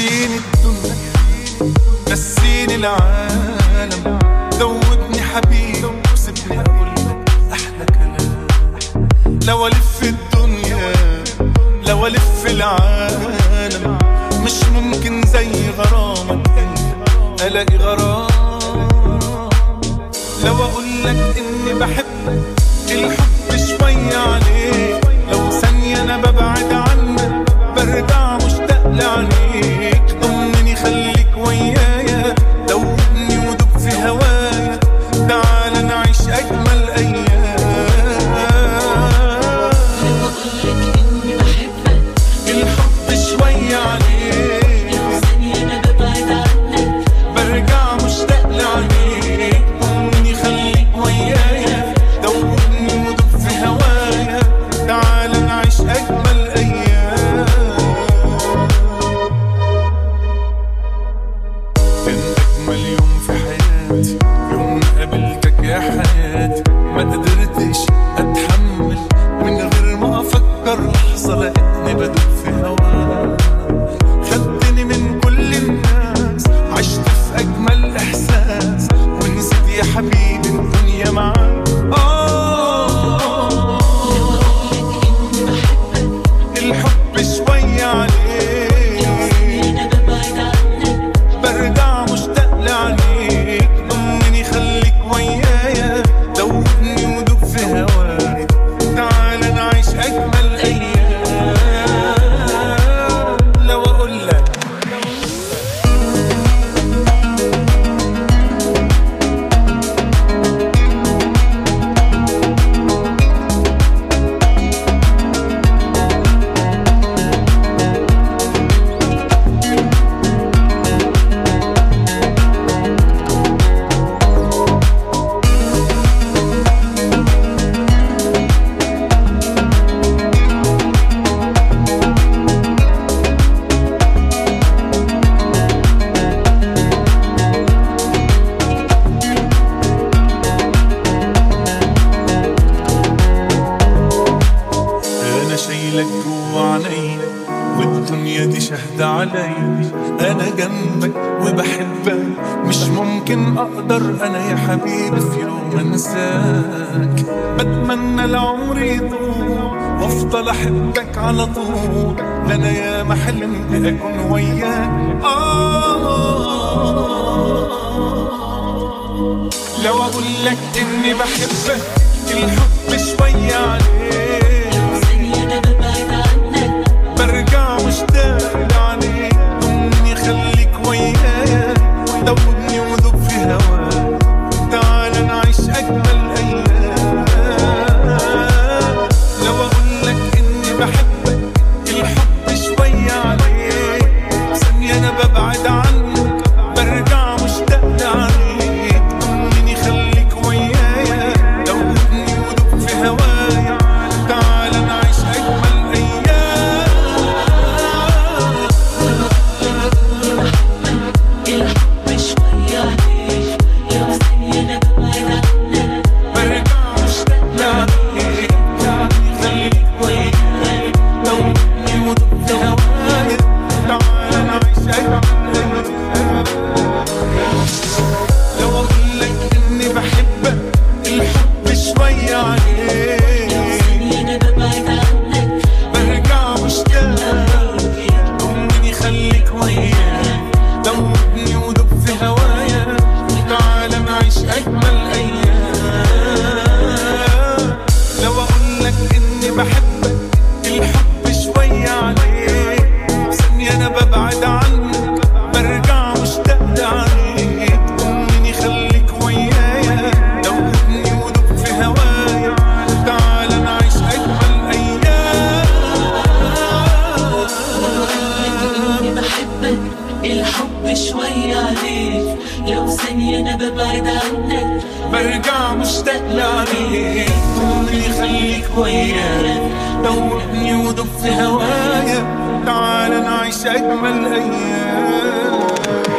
نسيني الدنيا نسيني العالم دوبني حبيبي وسيبني اقول لك احلى كلام لو الف الدنيا لو الف العالم مش ممكن زي غرامك انت الاقي غرام لو اقول لك اني بحبك الحب شوية عليك لو ثانية انا ببعد عنك برجع مشتاق لعينيك ضمني خليك ويايا دوبني ودوب في هوايا تعال نعيش اجمل ايام بقولك إني بحبك الحب شوية عليك ثانية أنا ببعد عنك برجع مشتاق لعينيك ضمني خليك ويايا دوبني ودوب في هوايا تعال نعيش اجمل ايام كان اجمل يوم في حياتي يوم ما قابلتك يا حياتي ما قدرتش اتحمل من غير ما افكر لحظه لقيتني بدوب في هواك خدتني من كل الناس عشت في اجمل احساس ونسيت يا حبيبي الدنيا معاك آه إني بحبك الحب شوية عليك ثانية أنا ببعد عنك برجع مشتاق لعينيك ضمني خليك ويايا دوبني ودوب في هواك تعال نعيش اجمل ايام لو اقول لك انا شايلك جوا عينيا والدنيا دي شاهدة عليا انا جنبك وبحبك مش ممكن اقدر انا يا حبيبي في يوم انساك بتمنى العمر يطول وافضل احبك على طول ده انا يا ما حلمت اكون وياك آه لو اقول لك اني بحبك الحب شوية عليك ثانية أنا ببعد عنك برجع مشتاق لعينيك ضمني خليك ويايا دوبني وذوب في هواك تعال نعيش اجمل ايام لو اقول لك اني بحبك الحب شوية عليك ثانية انا ببعد عنك برجع مشتاق لعينيك ضمني خليك ويايا دوبني وذوب في هوايا تعال نعيش اجمل ايام الحب شوية عليك لو ثانية أنا ببعد عنك برجع مشتاق لعينيك خليك وياي دوبني ودوب في هوايا تعال نعيش أجمل أيام. لو أقول لك إني بحبك الحب شوية عليك ثانية أنا ببعد عنك برجع مشتاق ضمني خليك وياي دوبني ودوب في هوايا تعال نعيش أجمل أيام لو أقول لك إني بحبك الحب شوية عليك ثانية أنا ببعد عنك برجع مشتاق لعينيك ضمني خليك ويايا دوبني ودوب في هوايا تعال نعيش أجمل أيام إني بحبك الحب شوية عليك لو ثانية أنا ببعد عنك برجع مشتاق لعينيك ضمني خليك ويايا دوبني ودوب في هوايا تعال نعيش أجمل أيام